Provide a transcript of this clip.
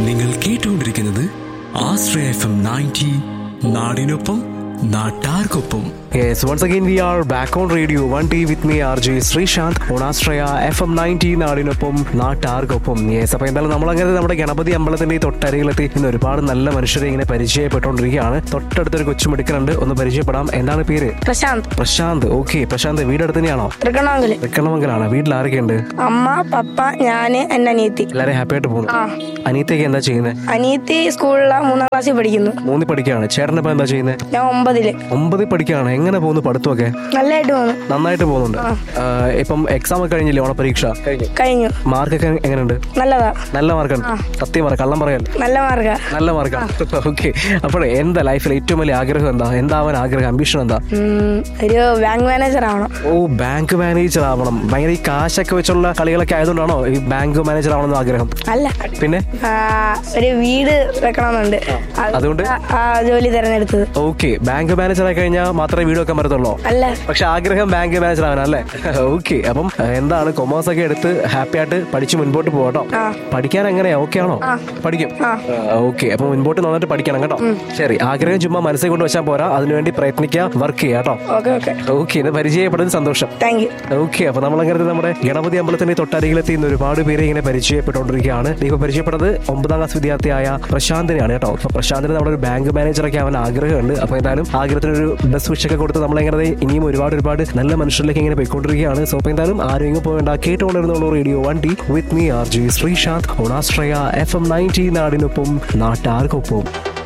നിങ്ങൾ കേട്ടുകൊണ്ടിരിക്കുന്നത് ആശ്രയ F M ninety നാടിനൊപ്പം നാട്ടാർക്കൊപ്പം Yes, once again we are back on radio 1T with me RJ Sreesanth Onashraya F M ninety നാടിനൊപ്പം നാട്ടാർക്കൊപ്പം യെസ് അപ്പൊ എന്തായാലും നമ്മളങ്ങനെ നമ്മുടെ ഗണപതി അമ്പലത്തിന്റെ ഈ തൊട്ടരികിലെത്തി ഇന്ന് ഒരുപാട് നല്ല മനുഷ്യരെ ഇങ്ങനെ പരിചയപ്പെട്ടുകൊണ്ടിരിക്കുകയാണ് തൊട്ടടുത്തൊരു കൊച്ചുമിടുക്കനുണ്ട് ഒന്ന് പരിചയപ്പെടാം എന്താണ് പേര് പ്രശാന്ത് പ്രശാന്ത് ഓക്കെ പ്രശാന്ത് വീടടുത്ത് തന്നെയാണോ തൃക്കണ്ണാങ്കല് വെക്കണമെങ്കിലാണ് വീട്ടിൽ ആരൊക്കെയുണ്ട് അമ്മ പപ്പ ഞാന് എന്റെ അനിയത്തി എല്ലാവരും ഹാപ്പി ആയിട്ട് പോകുന്നു ആ അനിയത്തേക്ക് എന്താ ചെയ്യുന്നത് അനിയത്തി സ്കൂളിലെ മൂന്നാം ക്ലാസ്സിൽ പഠിക്കുന്നു മൂന്നി പഠിക്കുകയാണ് ചേട്ടനിപ്പോ എന്താ ചെയ്യുന്നത് ഞാൻ ഒമ്പതില് ഒമ്പതിൽ പഠിക്കുകയാണ് എങ്ങനെ പോകുന്നു പഠിത്തമൊക്കെ നല്ലതായിട്ട് പോന്നു നന്നായിട്ട് പോകുന്നുണ്ട് ആ, ഇപ്പം എക്സാം ഒക്കെ കഴിഞ്ഞില്ലേ ഓണപരീക്ഷ കഴിഞ്ഞു കഴിഞ്ഞു മാർക്കൊക്കെ എങ്ങനെയുണ്ട് നല്ലതാ നല്ല മാർക്കാണ് സത്യം പറ കള്ളം പറയാൻ നല്ല മാർഗ നല്ല മാർക്കാണ് ഓക്കെ അപ്പോഴേ എന്താ ലൈഫിൽ ഏറ്റവും വലിയ ആഗ്രഹം എന്താ എന്താവാൻ ആഗ്രഹം അംബിഷൻ എന്താ ഒരു ബാങ്ക് മാനേജർ ആവണം ഓ ബാങ്ക് മാനേജർ ആവണം ഭയങ്കര ഈ കാശൊക്കെ വെച്ചുള്ള കളികളൊക്കെ ആയതുകൊണ്ടാണോ ഈ ബാങ്ക് മാനേജർ ആവണമെന്ന് ആഗ്രഹം അല്ല പിന്നെ ആ, ഒരു വീട് വെക്കണമെന്നുണ്ട് അത് അതുകൊണ്ട്? ആ ജോലി തിരഞ്ഞെടുത്തത് ഓക്കെ ബാങ്ക് മാനേജർ ആയി കഴിഞ്ഞാൽ മാത്രമേ വീട് വെക്കാൻ പറ്റത്തുള്ളൂ അല്ല പക്ഷെ ആഗ്രഹം ബാങ്ക് മാനേജർ ആവാനല്ലേ ഓക്കെ അപ്പം ആ, എന്താണ് കൊമേഴ്സ് ഒക്കെ എടുത്ത് ഹാപ്പി ആയിട്ട് പഠിച്ച് മുൻപോട്ട് പോകട്ടോ ആ. പഠിക്കാൻ എങ്ങനെയാ ഓക്കെ ആണോ പഠിക്കും ആ. ഓക്കെ അപ്പൊ മുൻപോട്ട് നന്നായിട്ട് പഠിക്കണം കേട്ടോ ശരി ആഗ്രഹം ചുമ്മാ മനസ്സിൽ കൊണ്ട് വെച്ചാൽ പോരാ അതിനുവേണ്ടി പ്രയത്നിക്കുക വർക്ക് ചെയ്യാം കേട്ടോ ഓക്കെ ഓക്കെ ഓക്കെ ഇത് പരിചയപ്പെടുന്നത് സന്തോഷം താങ്ക് യു ഓക്കെ അപ്പൊ നമ്മൾ അങ്ങനെ നമ്മുടെ ഗണപതി അമ്പലത്തിന്റെ തൊട്ടരികിലെത്തി ഇന്ന് ഒരുപാട് പേരെ ഇങ്ങനെ പരിചയപ്പെട്ടുകൊണ്ടിരിക്കുകയാണ് ഇപ്പൊ പരിചയപ്പെട്ടത് ഒമ്പതാം ക്ലാസ് വിദ്യാർത്ഥിയായ പ്രശാന്തിനെയാണ് കേട്ടോ അപ്പൊ പ്രശാന്തിന് നമ്മുടെ ഒരു ബാങ്ക് മാനേജറൊക്കെ അവൻ ആഗ്രഹമുണ്ട് അപ്പൊ എന്തായാലും ആഗ്രഹത്തിന് ഒരു ബസ് വിഷ് ഒക്കെ കൊടുത്ത് നമ്മളെങ്ങനെ ഇനിയും ഒരുപാട് ഒരുപാട് നല്ല മനുഷ്യരിലേക്ക് ഇങ്ങനെ പോയിക്കൊണ്ടിരിക്കുകയാണ് സോ അപ്പൊ എന്തായാലും ആരെങ്കിലും പോകേണ്ട കേട്ടുകൊണ്ടിരുന്നുള്ളൂ radio one T with me R J Sreesanth Onashraya F M ninety നാടിനൊപ്പം നാട്ടാർക്കൊപ്പം